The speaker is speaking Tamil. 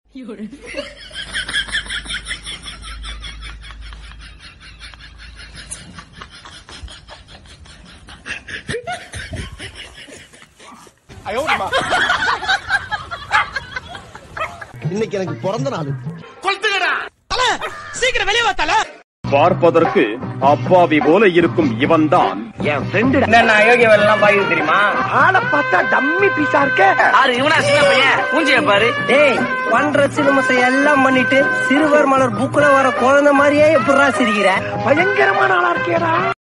இன்னைக்கு எனக்கு பிறந்த நாள் சீக்கிரம் வெளியே வாத்தால பார்ப்பதற்கு அப்பாவி போல இருக்கும் இவன்தான் என் ஃப்ரெண்டு என்ன அயோக்கிய வேலை எல்லாம் பாக்குது தெரியுமா ஆளை பார்த்தா டம்மி பீஸா இருக்க ஆறு இவனா சின்ன பையன் மூஞ்சிய பாரு டேய் பண்ற சிலுமசை எல்லாம் பண்ணிட்டு சிறுவர் மலர் புக்ல வர குழந்தை மாதிரியே எப்படிடா சிரிக்கிற பயங்கரமான ஆளா இருக்கேடா